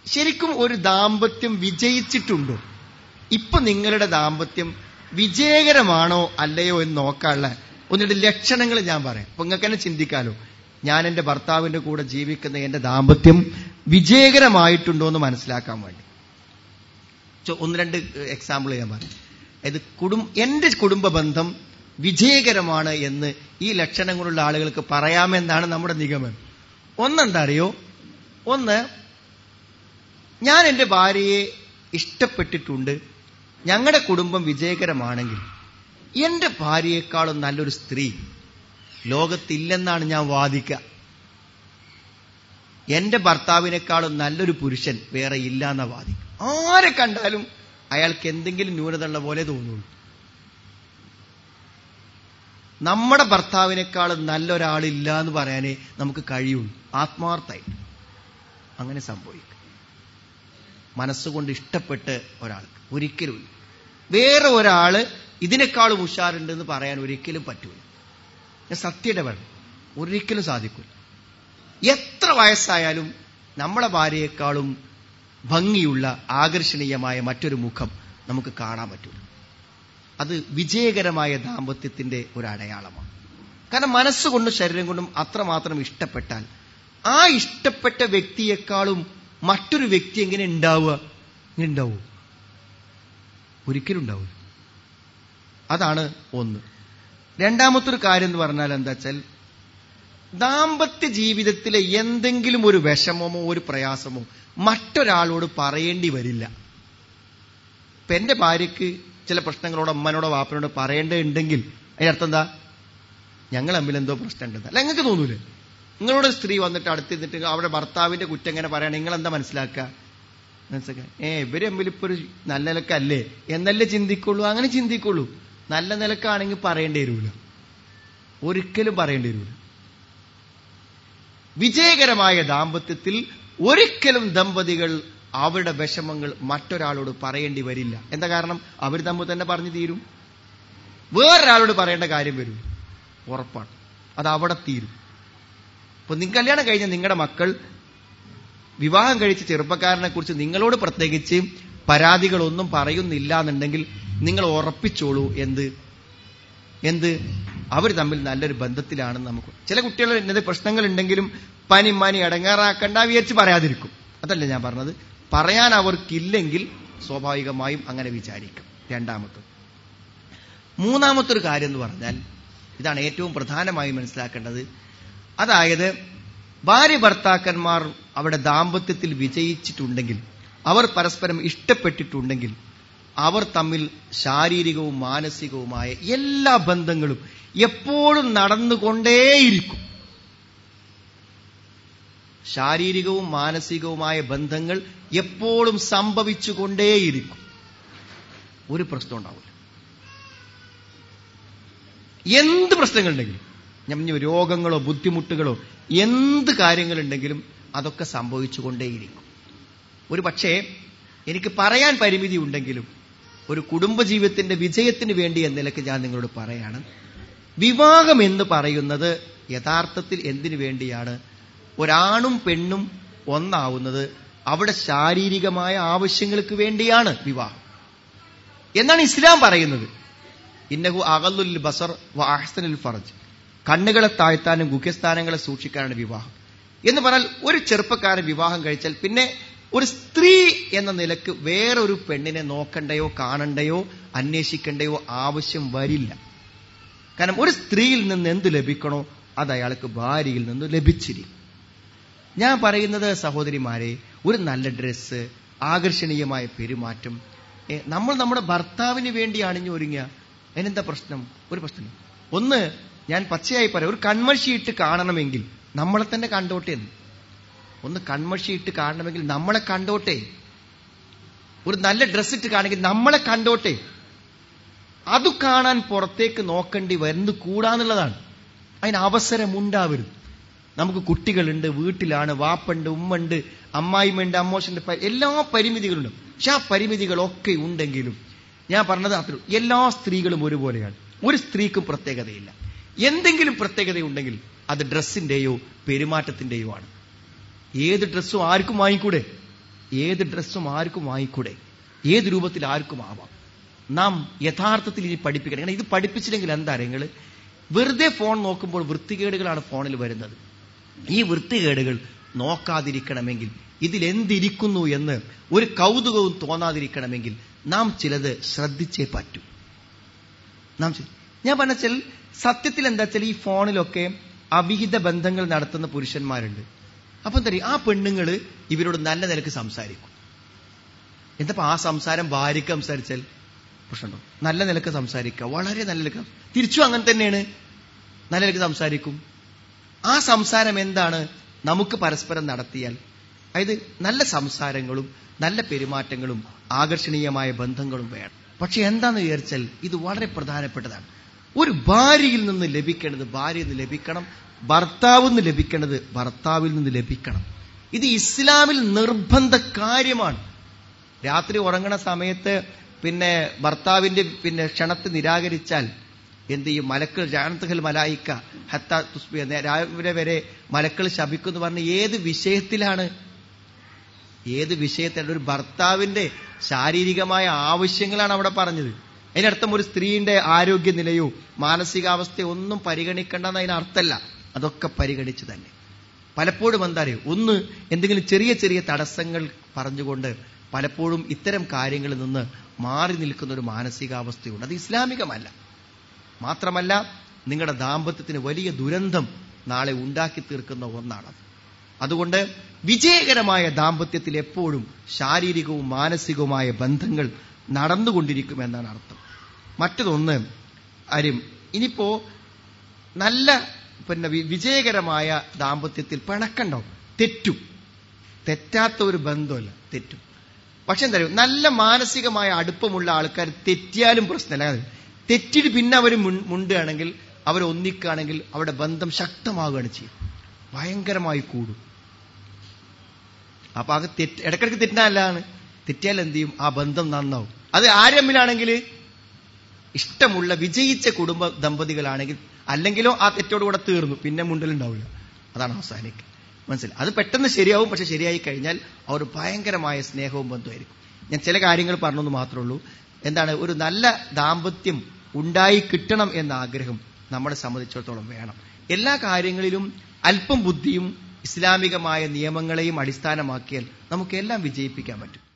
ശരിക്കും ഒരു ദാമ്പത്യം വിജയിച്ചിട്ടുണ്ടോ ഇപ്പൊ നിങ്ങളുടെ ദാമ്പത്യം വിജയകരമാണോ അല്ലയോ എന്ന് നോക്കാനുള്ള ഒന്നിട്ട് ലക്ഷണങ്ങൾ ഞാൻ പറയാം അപ്പൊ നിങ്ങൾക്ക് തന്നെ ചിന്തിക്കാലോ ഞാൻ എന്റെ ഭർത്താവിന്റെ കൂടെ ജീവിക്കുന്ന എന്റെ ദാമ്പത്യം വിജയകരമായിട്ടുണ്ടോ എന്ന് മനസ്സിലാക്കാൻ വേണ്ടി ചോ- ഒന്ന് രണ്ട് എക്സാമ്പിൾ ഞാൻ പറയാം ഇത് കുടും എന്റെ കുടുംബ ബന്ധം വിജയകരമാണ് എന്ന് ഈ ലക്ഷണങ്ങളുള്ള ആളുകൾക്ക് പറയാമെന്നാണ് നമ്മുടെ നിഗമനം ഒന്നെന്താ അറിയോ ഒന്ന് ഞാൻ എന്റെ ഭാര്യയെ ഇഷ്ടപ്പെട്ടിട്ടുണ്ട് ഞങ്ങളുടെ കുടുംബം വിജയകരമാണെങ്കിൽ എന്റെ ഭാര്യയെക്കാളും നല്ലൊരു സ്ത്രീ ലോകത്തില്ലെന്നാണ് ഞാൻ വാദിക്കുക എന്റെ ഭർത്താവിനേക്കാളും നല്ലൊരു പുരുഷൻ വേറെ ഇല്ല എന്ന വാദിക്കും ആരെ കണ്ടാലും അയാൾക്ക് എന്തെങ്കിലും ന്യൂനത ഉള്ള പോലെ തോന്നുള്ളൂ നമ്മുടെ ഭർത്താവിനേക്കാളും നല്ലൊരാളില്ല എന്ന് പറയാനേ നമുക്ക് കഴിയുള്ളൂ ആത്മാർത്ഥമായിട്ട് അങ്ങനെ സംഭവിക്കും മനസ്സുകൊണ്ട് ഇഷ്ടപ്പെട്ട് ഒരാൾക്ക് ഒരിക്കലും വേറെ ഒരാള് ഇതിനേക്കാളും ഉഷാറുണ്ട് എന്ന് പറയാൻ ഒരിക്കലും പറ്റൂല ഞാൻ സത്യയുടെ വേണം ഒരിക്കലും സാധിക്കില്ല എത്ര വയസ്സായാലും നമ്മളെ ഭാര്യയെക്കാളും ഭംഗിയുള്ള ആകർഷണീയമായ മറ്റൊരു മുഖം നമുക്ക് കാണാൻ പറ്റൂല അത് വിജയകരമായ ദാമ്പത്യത്തിന്റെ ഒരു അടയാളമാണ് കാരണം മനസ്സുകൊണ്ടും ശരീരം കൊണ്ടും അത്രമാത്രം ഇഷ്ടപ്പെട്ടാൽ ആ ഇഷ്ടപ്പെട്ട വ്യക്തിയെക്കാളും മറ്റൊരു വ്യക്തി എങ്ങനെ ഉണ്ടാവുക ഇങ്ങനെ ഉണ്ടാവൂ ഒരിക്കലും ഉണ്ടാവില്ല അതാണ് ഒന്ന് രണ്ടാമത്തെ ഒരു കാര്യം എന്ന് പറഞ്ഞാൽ എന്താ വെച്ചാൽ ദാമ്പത്യ ജീവിതത്തിലെ എന്തെങ്കിലും ഒരു വിഷമമോ ഒരു പ്രയാസമോ മറ്റൊരാളോട് പറയേണ്ടി വരില്ല ഇപ്പൊ എന്റെ ഭാര്യയ്ക്ക് ചില പ്രശ്നങ്ങളോട് അമ്മനോടോ വാപ്പനോടോ പറയേണ്ടതുണ്ടെങ്കിൽ അതിനർത്ഥം എന്താ ഞങ്ങൾ തമ്മിൽ എന്തോ പ്രശ്നമുണ്ടെന്ന് അല്ല നിങ്ങൾക്ക് തോന്നൂലേ നിങ്ങളോട് സ്ത്രീ വന്നിട്ട് അടുത്തിരുന്നിട്ട് അവരുടെ ഭർത്താവിന്റെ കുറ്റം എങ്ങനെ പറയണേ നിങ്ങൾ എന്താ മനസ്സിലാക്കുക മനസ്സിലാക്കുക ഏ ഇവര് തമ്മിൽ ഇപ്പൊ ഒരു നല്ല നിലക്കല്ലേ എന്നല്ലേ ചിന്തിക്കുള്ളൂ അങ്ങനെ ചിന്തിക്കുള്ളൂ നല്ല നിലക്കാണെങ്കിൽ പറയേണ്ടി വരൂല ഒരിക്കലും പറയേണ്ടി വരൂല വിജയകരമായ ദാമ്പത്യത്തിൽ ഒരിക്കലും ദമ്പതികൾ അവരുടെ വിഷമങ്ങൾ മറ്റൊരാളോട് പറയേണ്ടി വരില്ല എന്താ കാരണം അവർ തമ്മിൽ തന്നെ പറഞ്ഞു തീരും വേറൊരാളോട് പറയേണ്ട കാര്യം വരും ഉറപ്പാണ് അത് അവിടെ തീരും ഇപ്പൊ നിങ്ങൾ കല്യാണം കഴിഞ്ഞ നിങ്ങളുടെ മക്കൾ വിവാഹം കഴിച്ച ചെറുപ്പക്കാരനെ കുറിച്ച് നിങ്ങളോട് പ്രത്യേകിച്ച് പരാതികളൊന്നും പറയുന്നില്ല എന്നുണ്ടെങ്കിൽ നിങ്ങൾ ഉറപ്പിച്ചോളൂ എന്ത് എന്ത് അവർ തമ്മിൽ നല്ലൊരു ബന്ധത്തിലാണെന്ന് നമുക്ക് ചില കുട്ടികൾ എന്നത് പ്രശ്നങ്ങൾ ഉണ്ടെങ്കിലും പനി മനി അടങ്ങാറാക്കണ്ട വിചാരിച്ച് പറയാതിരിക്കും അതല്ല ഞാൻ പറഞ്ഞത് പറയാൻ അവർക്കില്ലെങ്കിൽ സ്വാഭാവികമായും അങ്ങനെ വിചാരിക്കും രണ്ടാമത്തെ മൂന്നാമത്തെ ഒരു കാര്യം എന്ന് പറഞ്ഞാൽ ഇതാണ് ഏറ്റവും പ്രധാനമായി മനസ്സിലാക്കേണ്ടത് അതായത് ഭാര്യ ഭർത്താക്കന്മാർ അവിടെ ദാമ്പത്യത്തിൽ വിജയിച്ചിട്ടുണ്ടെങ്കിൽ അവർ പരസ്പരം ഇഷ്ടപ്പെട്ടിട്ടുണ്ടെങ്കിൽ അവർ തമ്മിൽ ശാരീരികവും മാനസികവുമായ എല്ലാ ബന്ധങ്ങളും എപ്പോഴും നടന്നുകൊണ്ടേയിരിക്കും ശാരീരികവും മാനസികവുമായ ബന്ധങ്ങൾ എപ്പോഴും സംഭവിച്ചുകൊണ്ടേയിരിക്കും ഒരു പ്രശ്നം ഉണ്ടാവില്ല എന്ത് പ്രശ്നങ്ങളുണ്ടെങ്കിലും ഞമ്മ രോഗങ്ങളോ ബുദ്ധിമുട്ടുകളോ എന്ത് കാര്യങ്ങളുണ്ടെങ്കിലും അതൊക്കെ സംഭവിച്ചുകൊണ്ടേയിരിക്കും ഒരു പക്ഷേ എനിക്ക് പറയാൻ പരിമിതി ഉണ്ടെങ്കിലും ഒരു കുടുംബജീവിതത്തിന്റെ വിജയത്തിന് വേണ്ടി എന്ന നിലയ്ക്ക് ഞാൻ നിങ്ങളോട് പറയാണ് വിവാഹം എന്ന് പറയുന്നത് യഥാർത്ഥത്തിൽ എന്തിനു വേണ്ടിയാണ് ഒരാണും പെണ്ണും ഒന്നാവുന്നത് അവിടെ ശാരീരികമായ ആവശ്യങ്ങൾക്ക് വേണ്ടിയാണ് വിവാഹം എന്നാണ് ഇസ്ലാം പറയുന്നത് ഇന്നഹു അകലുൽ ബസർ വ അഹ്സനുൽ ഫറജ് കണ്ണുകളെ താഴ്ത്താനും ഗുഹ്യസ്ഥാനങ്ങളെ സൂക്ഷിക്കാനാണ് വിവാഹം എന്ന് പറഞ്ഞാൽ ഒരു ചെറുപ്പക്കാരൻ വിവാഹം കഴിച്ചാൽ പിന്നെ ഒരു സ്ത്രീ എന്ന നിലക്ക് വേറൊരു പെണ്ണിനെ നോക്കണ്ടയോ കാണണ്ടയോ അന്വേഷിക്കണ്ടയോ ആവശ്യം വരില്ല കാരണം ഒരു സ്ത്രീയിൽ നിന്ന് എന്ത് ലഭിക്കണോ അത് അയാൾക്ക് ഭാര്യയിൽ നിന്ന് ലഭിച്ചിരിക്കും ഞാൻ പറയുന്നത് സഹോദരിമാരെ ഒരു നല്ല ഡ്രസ്സ് ആകർഷണീയമായ പെരുമാറ്റം ഏ, നമ്മൾ നമ്മുടെ ഭർത്താവിന് വേണ്ടി അണിഞ്ഞു ഒരുങ്ങുക അതിനെന്താ പ്രശ്നം ഒരു പ്രശ്നം ഒന്ന് ഞാൻ പച്ചയായി പറയാം ഒരു കൺമഷി ഇട്ട് കാണണമെങ്കിൽ നമ്മളെ തന്നെ കണ്ടോട്ടെ എന്ന് ഒന്ന് കൺമഷി ഇട്ട് കാണണമെങ്കിൽ നമ്മളെ കണ്ടോട്ടെ ഒരു നല്ല ഡ്രസ് ഇട്ട് കാണെങ്കിൽ നമ്മളെ കണ്ടോട്ടെ അത് കാണാൻ പുറത്തേക്ക് നോക്കേണ്ടി വരുന്നത് കൂടാന്നുള്ളതാണ് അതിന് അവസരം ഉണ്ടാവരുത് നമുക്ക് കുട്ടികളുണ്ട് വീട്ടിലാണ് വാപ്പുണ്ട് ഉമ്മണ്ട് അമ്മായിമ്മണ്ട് അമ്മോശന്റെ പ- എല്ലാ പരിമിതികളുണ്ട് പക്ഷെ ആ പരിമിതികളൊക്കെ ഉണ്ടെങ്കിലും ഞാൻ പറഞ്ഞത് അത്ര എല്ലാ സ്ത്രീകളും ഒരുപോലെയാണ് ഒരു സ്ത്രീക്കും പ്രത്യേകതയില്ല എന്തെങ്കിലും പ്രത്യേകതയുണ്ടെങ്കിൽ അത് ഡ്രസ്സിന്റെയോ പെരുമാറ്റത്തിന്റെയോ ആണ് ഏത് ഡ്രസ്സും ആർക്കും വാങ്ങിക്കൂടെ ഏത് ഡ്രസ്സും ആർക്കും വാങ്ങിക്കൂടെ ഏത് രൂപത്തിൽ ആർക്കും ആവാം നാം യഥാർത്ഥത്തിൽ ഇനി പഠിപ്പിക്കണം കാരണം ഇത് പഠിപ്പിച്ചില്ലെങ്കിൽ എന്താ നിങ്ങൾ വെറുതെ ഫോൺ നോക്കുമ്പോൾ വൃത്തികേടുകളാണ് ഫോണിൽ വരുന്നത് ഈ വൃത്തികേടുകൾ നോക്കാതിരിക്കണമെങ്കിൽ ഇതിൽ എന്തിരിക്കുന്നു എന്ന് ഒരു കൗതുകവും തോന്നാതിരിക്കണമെങ്കിൽ നാം ചിലത് ശ്രദ്ധിച്ചേ പറ്റൂ നാം ചെ- ഞാൻ പറഞ്ഞാൽ സത്യത്തിൽ എന്താ വെച്ചാൽ ഈ ഫോണിലൊക്കെ അവിഹിത ബന്ധങ്ങൾ നടത്തുന്ന പുരുഷന്മാരുണ്ട് അപ്പൊ എന്താ പറയുക ആ പെണ്ണുങ്ങൾ ഇവരോട് നല്ല നിലക്ക് സംസാരിക്കും എന്താ ആ സംസാരം ഭാര്യയ്ക്ക് സംസാരിച്ചാൽ പ്രശ്നമുണ്ടോ നല്ല നിലക്ക് സംസാരിക്കുക വളരെ നല്ല നിലക്ക് തിരിച്ചും അങ്ങനെ തന്നെയാണ് നല്ല നിലക്ക് സംസാരിക്കും ആ സംസാരം എന്താണ് നമുക്ക് പരസ്പരം നടത്തിയാൽ അതായത് നല്ല സംസാരങ്ങളും നല്ല പെരുമാറ്റങ്ങളും ആകർഷണീയമായ ബന്ധങ്ങളും വേണം പക്ഷെ എന്താന്ന് വിചാരിച്ചാൽ ഇത് വളരെ പ്രധാനപ്പെട്ടതാണ് ഒരു ഭാര്യയിൽ നിന്ന് ലഭിക്കേണ്ടത് ഭാര്യയിൽ നിന്ന് ലഭിക്കണം ഭർത്താവിൽ നിന്ന് ലഭിക്കേണ്ടത് ഭർത്താവിൽ നിന്ന് ലഭിക്കണം ഇത് ഇസ്ലാമിൽ നിർബന്ധ കാര്യമാണ് രാത്രി ഉറങ്ങണ സമയത്ത് പിന്നെ ഭർത്താവിന്റെ പിന്നെ ക്ഷണത്തെ നിരാകരിച്ചാൽ എന്ത് ചെയ്യും മലക്കൾ ജാനത്തുകൾ മലായിക്ക ഹത്ത തുസ്ബി എന്ന രാവിലെ വരെ മലക്കൾ ശപിക്കുന്നു പറഞ്ഞ ഏത് വിഷയത്തിലാണ് ഏത് വിഷയത്തിലാണ് ഒരു ഭർത്താവിന്റെ ശാരീരികമായ ആവശ്യങ്ങളാണ് അവിടെ പറഞ്ഞത് അതിനർത്ഥം ഒരു സ്ത്രീയുടെ ആരോഗ്യനിലയോ മാനസികാവസ്ഥയോ ഒന്നും പരിഗണിക്കേണ്ടെന്ന് അതിനർത്ഥമല്ല അതൊക്കെ പരിഗണിച്ച് തന്നെ പലപ്പോഴും എന്താ അറിയോ ഒന്ന് എന്തെങ്കിലും ചെറിയ ചെറിയ തടസ്സങ്ങൾ പറഞ്ഞുകൊണ്ട് പലപ്പോഴും ഇത്തരം കാര്യങ്ങളിൽ നിന്ന് മാറി നിൽക്കുന്ന ഒരു മാനസികാവസ്ഥയുണ്ട് അത് ഇസ്ലാമികമല്ല മാത്രമല്ല നിങ്ങളുടെ ദാമ്പത്യത്തിന് വലിയ ദുരന്തം നാളെ ഉണ്ടാക്കി തീർക്കുന്ന ഒന്നാണത് അതുകൊണ്ട് വിജയകരമായ ദാമ്പത്യത്തിൽ എപ്പോഴും ശാരീരികവും മാനസികവുമായ ബന്ധങ്ങൾ നടന്നുകൊണ്ടിരിക്കുമെന്നാണ് അർത്ഥം മറ്റതൊന്ന് അരും ഇനിയിപ്പോ നല്ല പിന്നെ വി- വിജയകരമായ ദാമ്പത്യത്തിൽ പിണക്കുണ്ടാവും തെറ്റും തെറ്റാത്ത ഒരു ബന്ധമല്ല തെറ്റും പക്ഷെ എന്താ പറയുക നല്ല മാനസികമായ അടുപ്പമുള്ള ആൾക്കാർ തെറ്റിയാലും പ്രശ്നമല്ല അത് തെറ്റിട്ട് പിന്നെ അവർ മുണ്ടുകയാണെങ്കിൽ അവർ ഒന്നിക്കുകയാണെങ്കിൽ അവരുടെ ബന്ധം ശക്തമാവുകയാണ് ചെയ്യും ഭയങ്കരമായി കൂടും അപ്പൊ അത് തെറ്റ് ഇടക്കിടക്ക് തെറ്റിനല്ലാണ് തെറ്റിയാൽ എന്ത് ചെയ്യും ആ ബന്ധം നന്നാവും അത് ആരമ്മിലാണെങ്കിൽ ഇഷ്ടമുള്ള വിജയിച്ച കുടുംബ ദമ്പതികളാണെങ്കിൽ അല്ലെങ്കിലോ ആ തെറ്റോടുകൂടെ തീർന്നു പിന്നെ മുണ്ടലുണ്ടാവില്ല അതാണ് അവസാനിക്കുക മനസ്സിലായി അത് പെട്ടെന്ന് ശരിയാവും പക്ഷെ ശരിയായി കഴിഞ്ഞാൽ അവർ ഭയങ്കരമായ സ്നേഹവും ബന്ധമായിരിക്കും ഞാൻ ചില കാര്യങ്ങൾ പറഞ്ഞെന്ന് മാത്രമേ ഉള്ളൂ എന്താണ് ഒരു നല്ല ദാമ്പത്യം ഉണ്ടായി കിട്ടണം എന്ന ആഗ്രഹം നമ്മളെ സംബന്ധിച്ചിടത്തോളം വേണം എല്ലാ കാര്യങ്ങളിലും അല്പം ബുദ്ധിയും ഇസ്ലാമികമായ നിയമങ്ങളെയും അടിസ്ഥാനമാക്കിയാൽ നമുക്കെല്ലാം വിജയിപ്പിക്കാൻ പറ്റും